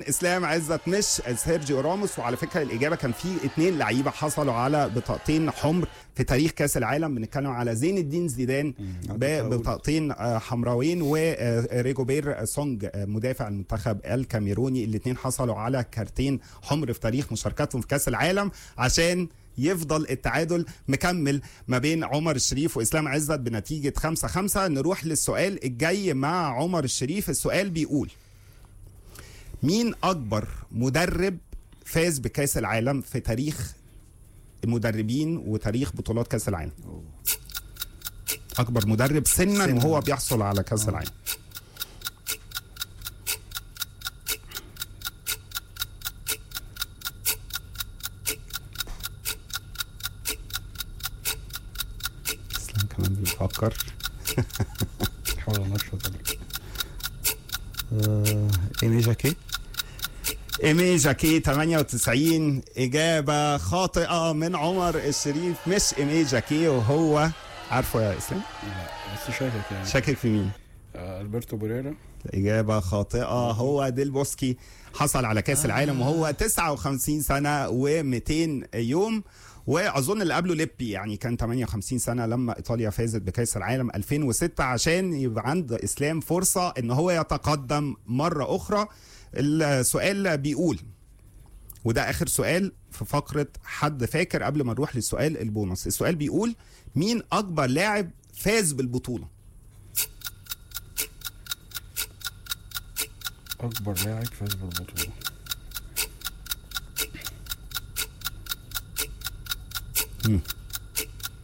اسلام عزت مش سيرجيو راموس وعلى فكره الاجابه كان في اثنين لعيبه حصلوا على بطاقتين حمر في تاريخ كاس العالم بنتكلم على زين الدين زيدان ببطاقتين آه، حمراوين وريجوبير سونج آه، مدافع المنتخب الكاميروني الاثنين حصلوا على كارتين حمر في تاريخ مشاركتهم في كاس العالم عشان يفضل التعادل مكمل ما بين عمر الشريف واسلام عزت بنتيجه 5 5 نروح للسؤال الجاي مع عمر الشريف السؤال بيقول مين اكبر مدرب فاز بكاس العالم في تاريخ المدربين وتاريخ بطولات كاس العالم اكبر مدرب سنا سناً. وهو بيحصل على كاس العالم اسلام كمان بيفكر حاول انشط آه، ايمي جاكي ايمي جاكي 98 اجابه خاطئه من عمر الشريف مش ايمي جاكي وهو عارفه يا اسلام لا بس شاكك يعني شاكك في مين آه، البرتو بوريرا إجابة خاطئة هو ديل بوسكي حصل على كأس العالم وهو 59 سنة و200 يوم واظن اللي قبله ليبي يعني كان 58 سنه لما ايطاليا فازت بكاس العالم 2006 عشان يبقى عند اسلام فرصه ان هو يتقدم مره اخرى السؤال بيقول وده اخر سؤال في فقره حد فاكر قبل ما نروح للسؤال البونص السؤال بيقول مين اكبر لاعب فاز بالبطوله اكبر لاعب فاز بالبطوله مم.